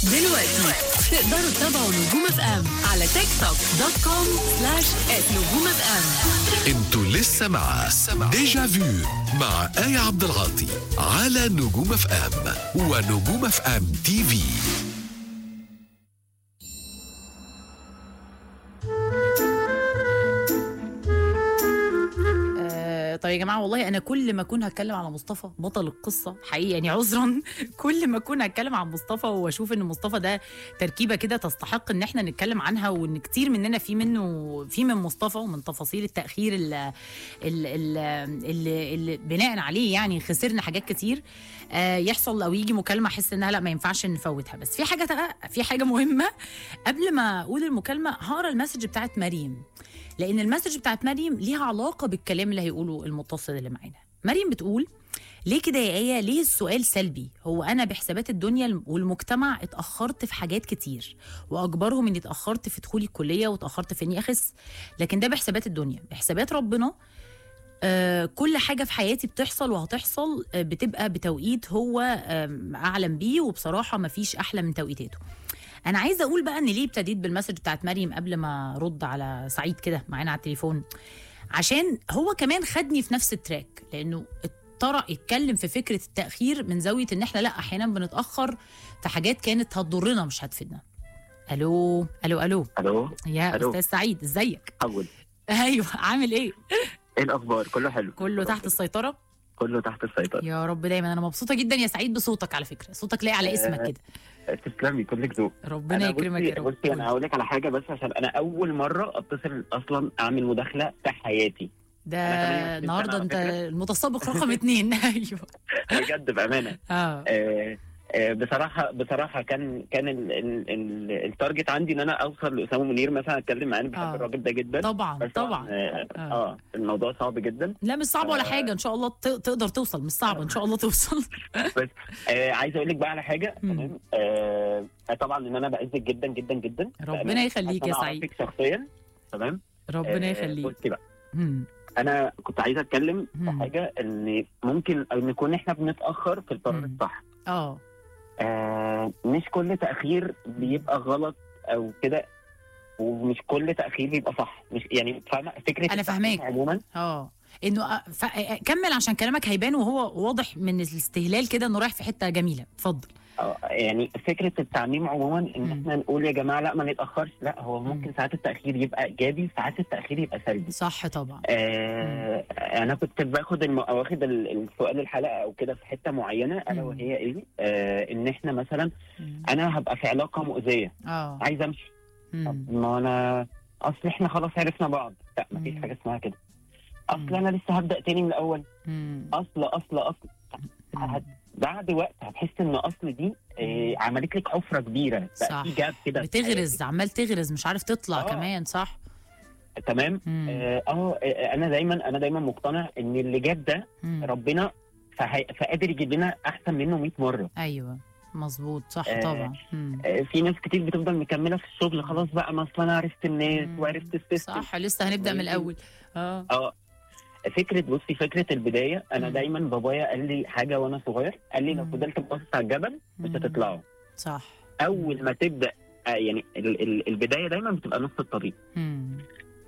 دلوقتي تقدروا تتابعوا نجوم اف ام على تيك توك دوت كوم سلاش نجوم اف ام انتوا لسه مع ديجا فيو مع آية عبد العاطي على نجوم اف ام ونجوم اف ام تي في آه، طيب يا جماعه والله انا كل ما اكون هتكلم على مصطفى بطل القصه حقيقي يعني عذرا كل ما اكون هتكلم عن مصطفى واشوف ان مصطفى ده تركيبه كده تستحق ان احنا نتكلم عنها وان كتير مننا في منه في من مصطفى ومن تفاصيل التاخير اللي, اللي, اللي, اللي بناء عليه يعني خسرنا حاجات كتير آه، يحصل او يجي مكالمه احس انها لا ما ينفعش نفوتها بس في حاجه تق- في حاجه مهمه قبل ما اقول المكالمه هقرا المسج بتاعت مريم لان المسج بتاعت مريم ليها علاقه بالكلام اللي هيقوله المتصل اللي معانا مريم بتقول ليه كده يا ايه ليه السؤال سلبي هو انا بحسابات الدنيا والمجتمع اتاخرت في حاجات كتير واكبرهم اني اتاخرت في دخولي الكليه واتاخرت في اني اخس لكن ده بحسابات الدنيا بحسابات ربنا آه كل حاجه في حياتي بتحصل وهتحصل آه بتبقى بتوقيت هو آم، اعلم بيه وبصراحه مفيش احلى من توقيتاته انا عايزه اقول بقى ان ليه ابتديت بالمسج بتاعت مريم قبل ما ارد على سعيد كده معانا على التليفون عشان هو كمان خدني في نفس التراك لانه طرق يتكلم في فكره التاخير من زاويه ان احنا لا احيانا بنتاخر في حاجات كانت هتضرنا مش هتفيدنا الو الو الو الو يا ألو. استاذ سعيد ازيك حول ايوه عامل ايه ايه الاخبار كله حلو كله تحت السيطره كله تحت السيطره يا رب دايما انا مبسوطه جدا يا سعيد بصوتك على فكره صوتك لاقي على اسمك كده تسلمي كلك ذوق ربنا أنا يكرمك بصي- يا رب بصي انا هقول لك على حاجه بس عشان انا اول مره اتصل اصلا اعمل مداخله في حياتي ده أنا 28 النهارده سنة انت على فكرة. المتسابق رقم اتنين ايوه بجد بامانه اه آه، آه، بصراحه بصراحه كان كان ال- ال- ال- التارجت عندي ان انا اوصل لاسامه منير مثلا اتكلم معاه أنا بحب آه. الراجل ده جدا طبعا بس طبعا اه, آه. آه الموضوع صعب جدا لا مش صعب ولا آه. حاجه ان شاء الله ت- تقدر توصل مش صعب ان شاء الله توصل بس آه عايز اقول لك بقى على حاجه مم. تمام آه طبعا ان انا بعزك جدا جدا جدا ربنا بأمانة. يخليك يا عشان سعيد. أعرفك شخصيا تمام ربنا آه، يخليك بصي بقى مم. انا كنت عايز اتكلم في مم. حاجه ان ممكن أو نكون احنا بنتاخر في القرار مم. الصح اه آه مش كل تاخير بيبقى غلط او كده ومش كل تاخير بيبقى صح مش يعني فاهمه فكره أنا التأخير فاهماك. عموما اه انه أ- ف... أ- كمل عشان كلامك هيبان وهو واضح من الاستهلال كده انه رايح في حته جميله اتفضل آه يعني فكره التعميم عموما ان مم. احنا نقول يا جماعه لا ما نتاخرش لا هو ممكن مم. ساعات التاخير يبقى ايجابي ساعات التاخير يبقى سلبي صح طبعا آه انا كنت باخد الم... واخد ال- السؤال الحلقه او كده في حته معينه الا مم. وهي ايه آه ان احنا مثلا مم. انا هبقى في علاقه مؤذيه اه عايز امشي مم. طب ما انا اصل احنا خلاص عرفنا بعض لا مفيش مم. حاجه اسمها كده اصل مم. انا لسه هبدا تاني من الاول مم. اصل اصل اصل هت- بعد وقت هتحس ان اصل دي آه عملت لك حفره كبيره بقى صح. في جاب كده في بتغرز عمال تغرز مش عارف تطلع آه. كمان صح حياتك. تمام مم. اه آه، آه، انا دايما انا دايما مقتنع ان اللي جاب ده مم. ربنا فهي- فقادر يجيب لنا احسن منه 100 مره ايوه مظبوط صح آه، طبعا مم. آه، في ناس كتير بتفضل مكمله في الشغل خلاص بقى ما اصل انا عرفت الناس مم. وعرفت السيستم صح لسه هنبدا من الاول اه اه فكره بصي فكره البدايه انا مم. دايما بابايا قال لي حاجه وانا صغير قال لي لو مم. فضلت باصص على الجبل مش مم. هتطلعه صح اول ما تبدا آه، يعني ال- ال- البدايه دايما بتبقى نص الطريق مم.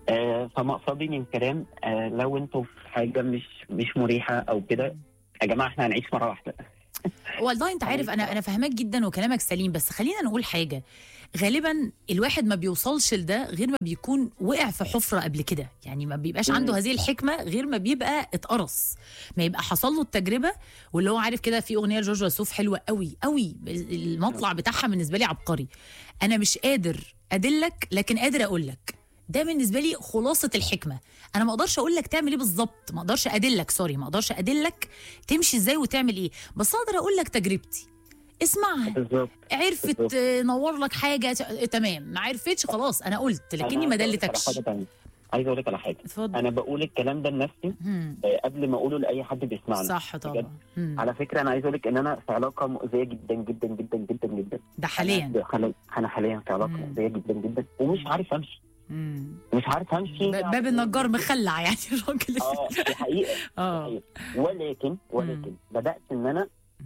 آه فمقصدي من الكلام آه لو انتوا في حاجه مش مش مريحه او كده يا جماعه احنا هنعيش مره واحده والله انت عارف انا انا فاهماك جدا وكلامك سليم بس خلينا نقول حاجه غالبا الواحد ما بيوصلش لده غير ما بيكون وقع في حفره قبل كده يعني ما بيبقاش عنده هذه الحكمه غير ما بيبقى اتقرص ما يبقى حصل له التجربه واللي هو عارف كده في اغنيه لجورج وسوف حلوه قوي قوي المطلع بتاعها بالنسبه لي عبقري انا مش قادر ادلك لكن قادر اقول لك ده بالنسبه لي خلاصه الحكمه انا ما اقدرش اقول لك تعمل ايه بالظبط ما اقدرش ادلك سوري ما اقدرش ادلك تمشي ازاي وتعمل ايه بس اقدر اقول لك تجربتي اسمعها بالظبط عرفت بالظبط. آه، نور لك حاجه ت- آه، تمام ما عرفتش خلاص انا قلت لكني ما دلتكش عايز اقول لك على حاجه اتفضل انا بقول الكلام ده لنفسي مم. آه، قبل ما اقوله لاي حد بيسمعنا صح طبعا مم. على فكره انا عايز اقول لك ان انا في علاقه مؤذيه جدا جدا جدا جدا جدا ده حاليا انا حاليا انا حاليا في علاقه مم. مؤذيه جدا جدا ومش عارف امشي مم. مش عارف امشي ب- باب النجار مخلع يعني الراجل اه دي حقيقه دي اه حقيقة. ولكن ولكن بدات ان انا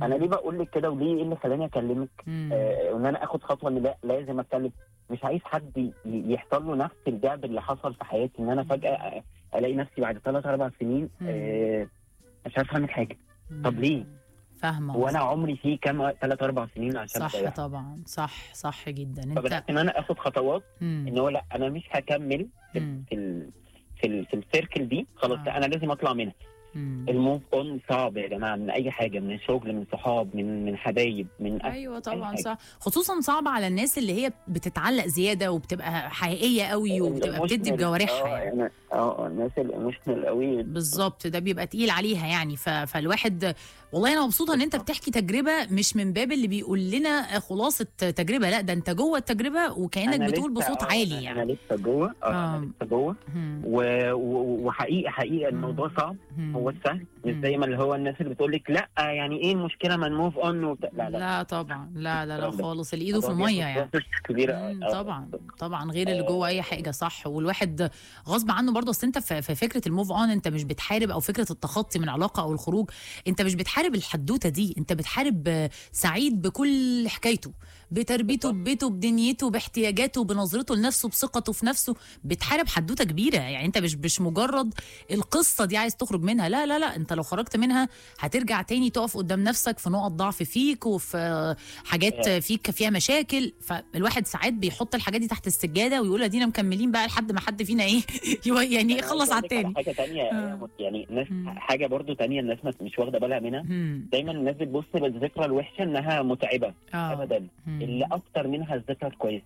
انا ليه بقول لك كده وليه ايه اللي خلاني اكلمك مم. آه ان انا اخد خطوه ان لا لازم اتكلم مش عايز حد ي- يحصل له نفس الجعب اللي حصل في حياتي ان انا فجاه الاقي نفسي بعد ثلاث اربع سنين آه مش عارف اعمل حاجه طب ليه؟ فاهمه وانا عمري فيه كام ثلاث اربع سنين عشان صح أضيعها. طبعا صح صح جدا انت فبدات ان انا اخد خطوات مم. ان هو لا انا مش هكمل في مم. في ال- في, ال- في السيركل دي خلاص آه. لا انا لازم اطلع منها مم. الموف اون صعب يا جماعه من اي حاجه من شغل من صحاب من من حبايب من أهل. ايوه أي طبعا حاجة. صح خصوصا صعب على الناس اللي هي بتتعلق زياده وبتبقى حقيقيه قوي وبتبقى بتدي الإيموشنال- بجوارحها اه يعني يعني اه الناس الايموشنال قوي بالظبط ده بيبقى تقيل عليها يعني ف... فالواحد والله انا مبسوطه ان انت بتحكي تجربه مش من باب اللي بيقول لنا خلاصه تجربه لا ده انت جوه التجربه وكانك أنا بتقول لسه- بصوت آه، عالي انا يعني لسه جوه اه آه. انا لسه جوه مم. و- و- وحقيقه حقيقه الموضوع مم. صعب مم. هو سهل مش مم. زي ما اللي هو الناس اللي بتقول لك لا يعني ايه المشكله ما نموف اون وبتاع لا لا لا طبعا لا لا لا الكلام ده. خالص اللي ايده في الموضوع الميه بياخد يعني process كبيره مم، آه. طبعا طبعا غير اللي جوه اي حاجه صح والواحد غصب عنه برضه اصل انت في في فكره الموف اون انت مش بتحارب او فكره التخطي من علاقه او الخروج انت مش بتحارب الحدوته دي انت بتحارب آه، سعيد بكل حكايته بتربيته ببيته بدنيته باحتياجاته بنظرته لنفسه بثقته في نفسه بتحارب حدوته كبيره يعني انت مش مش مجرد القصه دي عايز تخرج منها لا لا لا انت لو خرجت منها هترجع تاني تقف قدام نفسك في نقط ضعف فيك وفي آه، حاجات فيك فيها مشاكل فالواحد ساعات بيحط الحاجات دي تحت السجاده ويقول ادينا مكملين بقى لحد ما حد فينا ايه يو- يعني أنا يخلص عايز على أقول لك التاني حاجه تانية آه. يعني الناس مم. حاجه برضو تانية الناس ما- مش واخده بالها منها مم. دايما الناس بتبص للذكرى الوحشه انها متعبه اه ابدا مم. اللي اكتر منها الذكرى الكويسه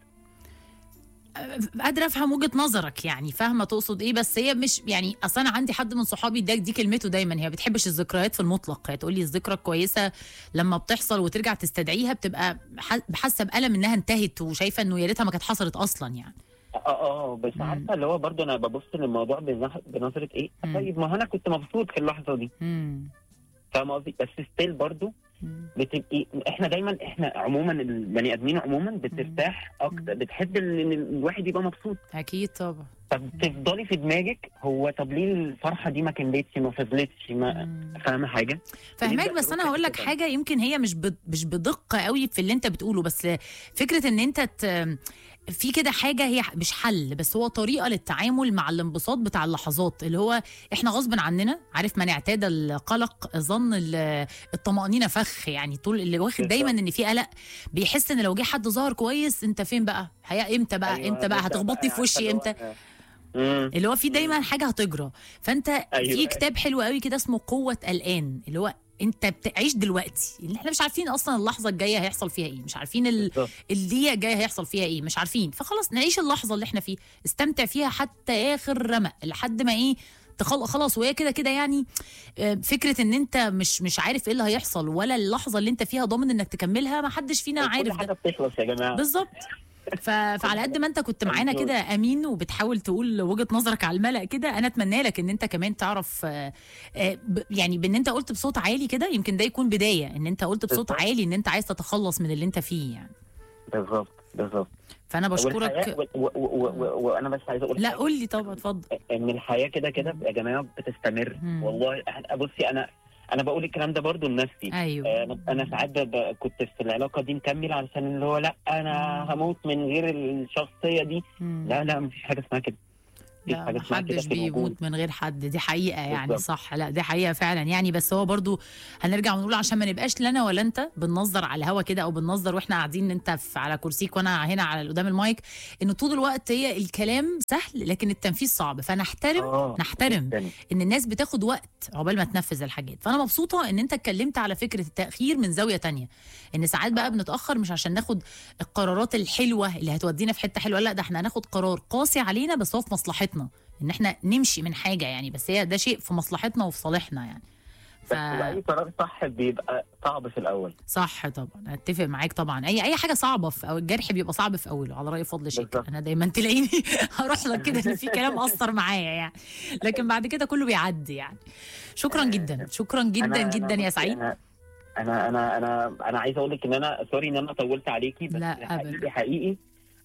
قادره افهم وجهه نظرك يعني فاهمه تقصد ايه بس هي مش يعني اصل انا عندي حد من صحابي ده دي كلمته دايما هي ما بتحبش الذكريات في المطلق هي تقول لي الذكرى الكويسه لما بتحصل وترجع تستدعيها بتبقى ح- حاسه بالم انها انتهت وشايفه انه يا ريتها ما كانت حصلت اصلا يعني اه اه بس مم. عارفه اللي هو برضو انا ببص للموضوع بنظ- بنظره ايه مم. طيب ما هو انا كنت مبسوط في اللحظه دي مم. فاهم قصدي بس ستيل برضو مم. بتبقي احنا دايما احنا عموما البني ادمين عموما بترتاح اكتر بتحب ان إن الواحد يبقى مبسوط اكيد طبعا فبتفضلي في دماغك هو طب ليه الفرحه دي ما كملتش ما فضلتش ما مم. فاهمه حاجه فهماك بنبدأ بس انا نروح هقول لك لحتة حاجه يمكن هي مش ب- مش بدقه قوي في اللي انت بتقوله بس فكره ان انت ت... في كده حاجه هي مش حل بس هو طريقه للتعامل مع الانبساط بتاع اللحظات اللي هو احنا غصب عننا عارف من اعتاد القلق ظن ال- الطمانينه فخ يعني طول اللي واخد بالظبط. دايما ان في قلق بيحس ان لو جه حد ظهر كويس انت فين بقى هي امتى بقى أيوة، امتى بقى نبدأ هتخبطني في عارفة وشي اللي هو- امتى مم. اللي هو في دايما حاجه هتجرى فانت أيوة. في كتاب حلو قوي كده اسمه قوه الان اللي هو انت بتعيش دلوقتي اللي احنا مش عارفين اصلا اللحظه الجايه هيحصل فيها ايه مش عارفين ال... بالظبط. الدقيقه الجايه هيحصل فيها ايه مش عارفين فخلاص نعيش اللحظه اللي احنا فيها استمتع فيها حتى اخر رمق لحد ما ايه تخل... خلاص وهي كده كده يعني آه، فكره ان انت مش مش عارف ايه اللي هيحصل ولا اللحظه اللي انت فيها ضامن انك تكملها ما حدش فينا كل عارف ده حاجه بتخلص يا جماعه بالظبط ف... فعلى قد ما انت كنت معانا كده امين وبتحاول تقول وجهه نظرك على الملأ كده انا اتمنى لك ان انت كمان تعرف آه، آه، ب- يعني بان انت قلت بصوت عالي كده يمكن ده يكون بدايه ان انت قلت بصوت بالظبط. عالي ان انت عايز تتخلص من اللي انت فيه يعني بالظبط بالظبط فانا والحياة بشكرك و- و- و- و- وانا بس عايز اقول لا حاجة. قول لي طبعا اتفضل ان الحياه كده كده يا جماعه بتستمر مم. والله إحنا- بصي انا انا بقول الكلام ده برضو لنفسي ايوه آه، انا انا ساعات ب- ب- كنت في العلاقه دي مكمل علشان اللي هو لا انا هموت من غير الشخصيه دي مم. لا لا مفيش حاجه اسمها كده مفيش لا حاجه اسمها كده محدش في الوجود بيموت من غير حد دي حقيقة يعني بالظبط. صح لا دي حقيقة فعلا يعني بس هو برضو هنرجع ونقول عشان ما نبقاش لنا ولا انت بننظر على الهوا كده او بننظر واحنا قاعدين انت في على كرسيك وانا هنا على قدام المايك انه طول الوقت هي الكلام سهل لكن التنفيذ صعب فنحترم آه، نحترم جداً. ان الناس بتاخد وقت عقبال ما تنفذ الحاجات فانا مبسوطه ان انت اتكلمت على فكره التاخير من زاويه تانية ان ساعات بقى بنتاخر مش عشان ناخد القرارات الحلوه اللي هتودينا في حته حلوه لا ده احنا هناخد قرار قاسي علينا بس هو في مصلحتنا ان احنا نمشي من حاجه يعني بس هي ده شيء في مصلحتنا وفي صالحنا يعني ف... بس اي قرار صح بيبقى صعب في الاول صح طبعا اتفق معاك طبعا اي اي حاجه صعبه في او الجرح بيبقى صعب في اوله على راي فضل شاكر بالظبط. انا دايما تلاقيني هروح لك كده ان في كلام اثر معايا يعني لكن بعد كده كله بيعدي يعني شكرا جدا شكرا جدا أنا- جدا أنا يا بصي، سعيد انا انا انا انا انا عايز اقول لك ان انا سوري ان انا طولت عليكي بس لا، أبداً. حقيقي حقيقي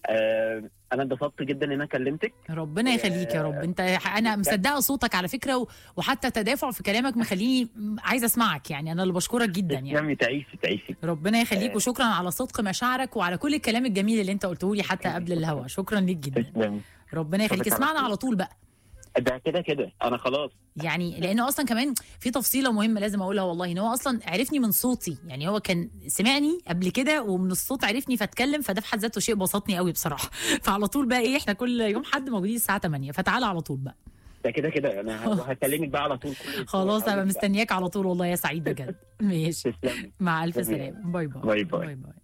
آه انا اتبسطت جدا ان انا كلمتك ربنا يخليك يا رب انت انا مصدقه صوتك على فكره و- وحتى تدافع في كلامك مخليني عايزه اسمعك يعني انا اللي بشكرك جدا يعني تسلمي تعيشي تعيشي ربنا يخليك آه. وشكرا على صدق مشاعرك وعلى كل الكلام الجميل اللي انت قلته لي حتى قبل الهوا شكرا ليك جدا تسلمي ربنا يخليك شكرا على اسمعنا خير. على طول بقى ده كده كده انا خلاص يعني لانه اصلا كمان في تفصيله مهمه لازم اقولها والله ان هو اصلا عرفني من صوتي يعني هو كان سمعني قبل كده ومن الصوت عرفني فاتكلم فده في حد ذاته شيء بسطني قوي بصراحه فعلى طول بقى ايه احنا كل يوم حد موجودين الساعه 8 فتعالى على طول بقى ده كده كده انا ه- هكلمك بقى على طول كل أسبوع. خلاص هبقى هقولك بقى. مستنياك على طول والله يا سعيد بجد ماشي تسلمي مع الف جميل. سلامه باي باي باي باي. باي باي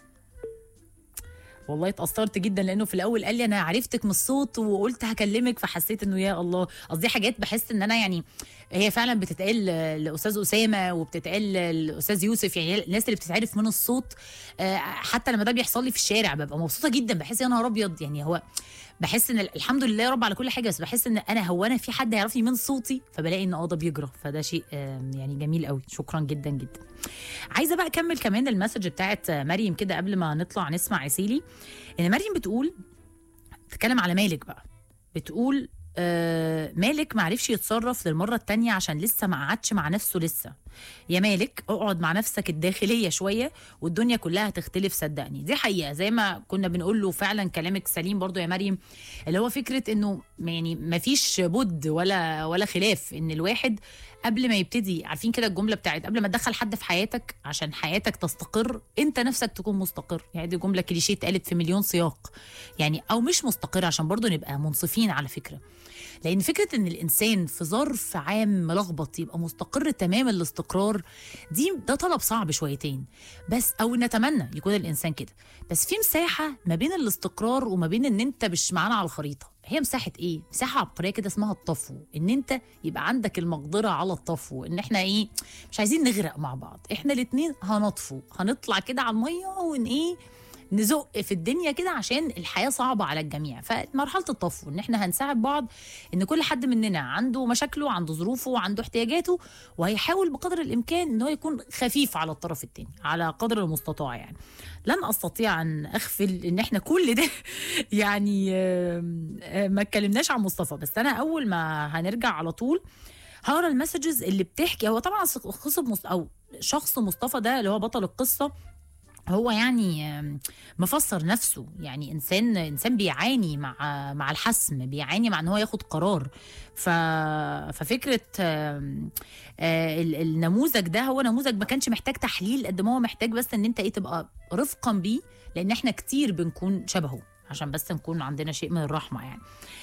والله اتأثرت جدا لانه في الاول قال لي انا عرفتك من الصوت وقلت هكلمك فحسيت انه يا الله قصدي حاجات بحس ان انا يعني هي فعلا بتتقال لاستاذ اسامه وبتتقال لاستاذ يوسف يعني الناس اللي بتتعرف من الصوت آه، حتى لما ده بيحصل لي في الشارع ببقى مبسوطه جدا بحس يا نهار ابيض يعني هو بحس ان الحمد لله يا رب على كل حاجه بس بحس ان انا هو انا في حد يعرفني من صوتي فبلاقي ان اه ده بيجرى فده شيء آه، يعني جميل قوي شكرا جدا جدا عايزه بقى اكمل كمان المسج بتاعت مريم كده قبل ما نطلع نسمع عسيلي ان مريم بتقول بتتكلم على مالك بقى بتقول آه مالك معرفش يتصرف للمرة التانية عشان لسه ما قعدش مع نفسه لسه يا مالك اقعد مع نفسك الداخلية شوية والدنيا كلها هتختلف صدقني دي حقيقة زي ما كنا بنقول له فعلا كلامك سليم برضو يا مريم اللي هو فكرة انه يعني ما فيش بد ولا ولا خلاف ان الواحد قبل ما يبتدي عارفين كده الجملة بتاعت قبل ما تدخل حد في حياتك عشان حياتك تستقر انت نفسك تكون مستقر يعني دي جملة كليشيه اتقالت في مليون سياق يعني او مش مستقر عشان برضو نبقى منصفين على فكرة لان فكره ان الانسان في ظرف عام ملخبط يبقى مستقر تمام الاستقرار دي ده طلب صعب شويتين بس او نتمنى يكون الانسان كده بس في مساحه ما بين الاستقرار وما بين ان انت مش معانا على الخريطه هي مساحه ايه مساحه عبقريه كده اسمها الطفو ان انت يبقى عندك المقدره على الطفو ان احنا ايه مش عايزين نغرق مع بعض احنا الاتنين هنطفو هنطلع كده على الميه ون ايه نزق في الدنيا كده عشان الحياه صعبه على الجميع فمرحله الطفو ان احنا هنساعد بعض ان كل حد مننا عنده مشاكله عنده ظروفه عنده احتياجاته وهيحاول بقدر الامكان ان هو يكون خفيف على الطرف الثاني على قدر المستطاع يعني لن استطيع ان اغفل ان احنا كل ده يعني آم، آم، ما اتكلمناش عن مصطفى بس انا اول ما هنرجع على طول هقرا المسجز اللي بتحكي هو طبعا خصب مص- او شخص مصطفى ده اللي هو بطل القصه هو يعني آم، مفسر نفسه يعني انسان انسان بيعاني مع مع الحسم بيعاني مع ان هو ياخد قرار ف ففكره آم، آه، ال- النموذج ده هو نموذج ما كانش محتاج تحليل قد ما هو محتاج بس ان انت ايه تبقى رفقا بيه لان احنا كتير بنكون شبهه عشان بس نكون عندنا شيء من الرحمه يعني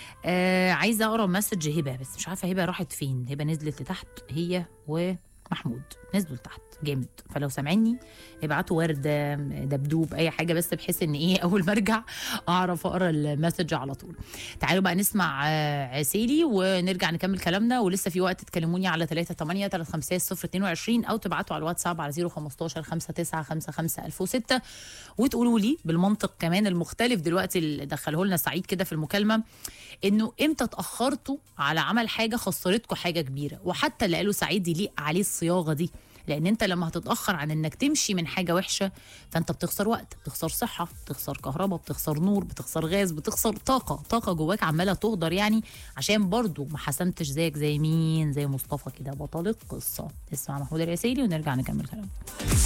آه عايزه اقرا مسج هبه بس مش عارفه هبه راحت فين هبه نزلت لتحت هي ومحمود نزلوا لتحت جامد فلو سامعيني ابعتوا ورده دبدوب اي حاجه بس بحيث ان ايه اول ما ارجع اعرف اقرا المسج على طول تعالوا بقى نسمع آه، عسيلي ونرجع نكمل كلامنا ولسه في وقت تكلموني على 3 8 3 5 0 22 او تبعتوا على الواتساب على 015 5 9 5 5 1006 وتقولوا لي بالمنطق كمان المختلف دلوقتي اللي دخله لنا سعيد كده في المكالمه انه امتى اتاخرتوا على عمل حاجه خسرتكم حاجه كبيره وحتى اللي قاله سعيد يليق عليه الصياغه دي لان انت لما هتتاخر عن انك تمشي من حاجه وحشه فانت بتخسر وقت بتخسر صحه بتخسر كهرباء بتخسر نور بتخسر غاز بتخسر طاقه طاقه جواك عماله تهدر يعني عشان برضو ما حسمتش زيك زي مين زي مصطفى كده بطل القصه اسمع محمود العسيلي ونرجع نكمل كلامنا